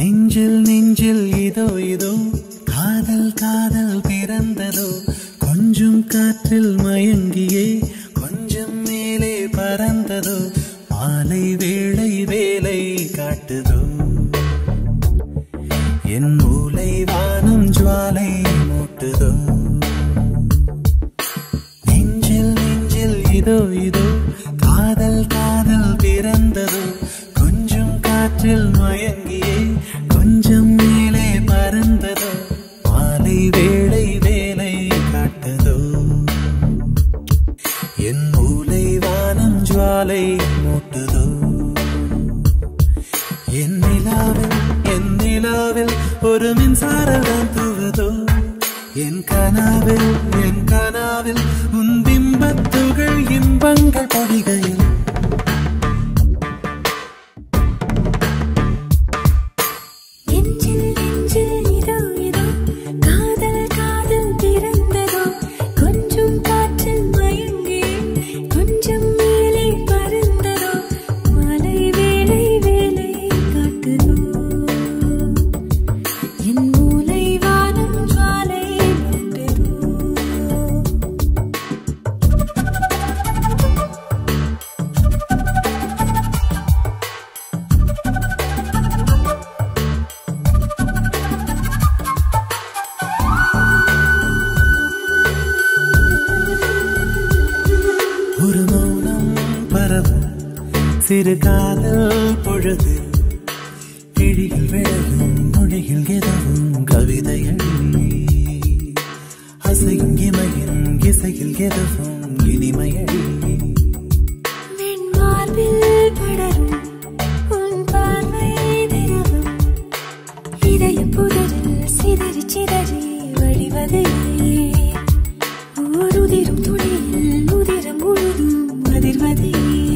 நெஞ்சில் நெஞ்சில் இதோ இதோ காதல் காதல் பிறந்ததோ கொஞ்சம் காற்றில் மயங்கியே கொஞ்சம் மேலே பறந்ததோ மாலை வேளை வேலை காட்டுதோ என் மூளை வானம் ஜுவாலை மூட்டுதோ நெஞ்சில் நெஞ்சில் இதோ இதோ காதல் காதல் பிறந்ததோ கொஞ்சம் காற்றில் மயங்கியே கொஞ்சம் மேலே பறந்ததோ மாலை வேளை வேலை காட்டதோ என் மூளை வானம் ஜுவாலை மூட்டுதோ என் நிலாவில் என் நிலாவில் ஒரு மின்சாரம் தான் தூவுதோ என் கனாவில் என் கனாவில் உன் பிம்பத்துகள் இன்பங்கள் பொழிகையில் நெஞ்சில் நெஞ்சில் இதோ இதோ காதல் காதல் பிறந்ததோ கொஞ்சம் காற்றில் மயங்கி கொஞ்சம் மேலே பறந்ததோ மாலை வேலை வேலை காட்டுதோ என் மூளை வானம் ஜுவாலை மூட்டுதோ ஒரு மௌனம் பரவும் சிறு காதல் பொழுது கிழியில் விளையும் மொழியில் எதவும் கவிதைகள் அசையும் இமையின் இசையில் எதவும் இனிமையடி வெண்மார்பில் படரும் உன் பார்வை திரவம் இதய புதரில் சிதறி சிதறி வழிவது ஓருதிரும் துளியில் உதிரம் முழுதும் அதிர்வதே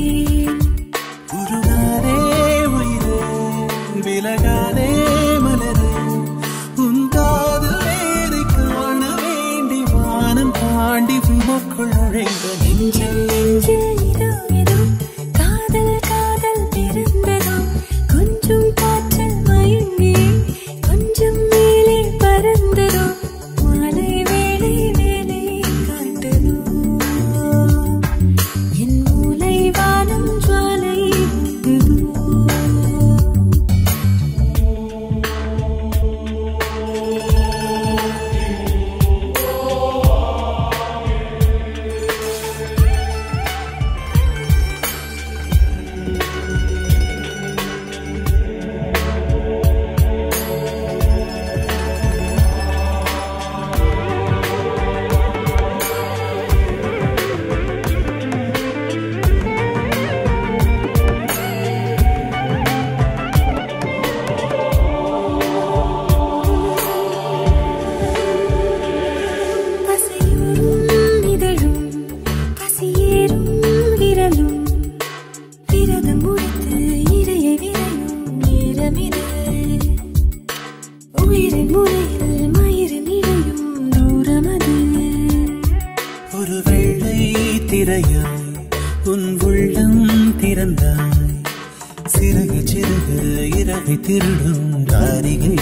உருகாதே உயிரே விலகாதே மலரே உன் காதல் வேலை காண வேண்டி வானம் தாண்டி உமக்குள் நுழைந்த நெஞ்சில் நெஞ்சில் இதோ இதோ காதல் காதல் பிறந்ததோ கொஞ்சம் காற்றில் மயங்கி கொஞ்சம் மேலே பறந்ததோ மாலை வேலை வேலை காட்டுதோ என் மூளை வானம் ஜுவாலை மூட்டுதோ பசையூரும் இதழும் பசியேறும் விரலும் விரதம் முடித்து இறையை விரையும் நேரமிது உயிரின் முறையில் மயிரின் இழையும் தூரமது ஒரு வெள்ளை திரையாய் உன் உள்ளம் திறந்தாய் சிறகு சிறகு இறகை திருடும் காரிகை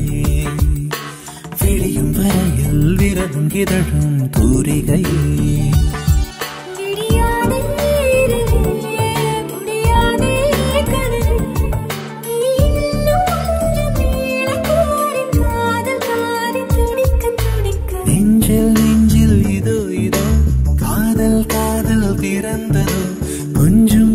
விழியும் வரையில் விரலும் இதழும் தூரிகை விடியாதே இரவே, முடியாதே கனவே. நீ இன்னும் கொஞ்சம் நீளக்காரின் காதல் காரி துடிக்க துடிக்க நெஞ்சில் நெஞ்சில் இதோ இதோ காதல் காதல் பிறந்ததோ கொஞ்சம்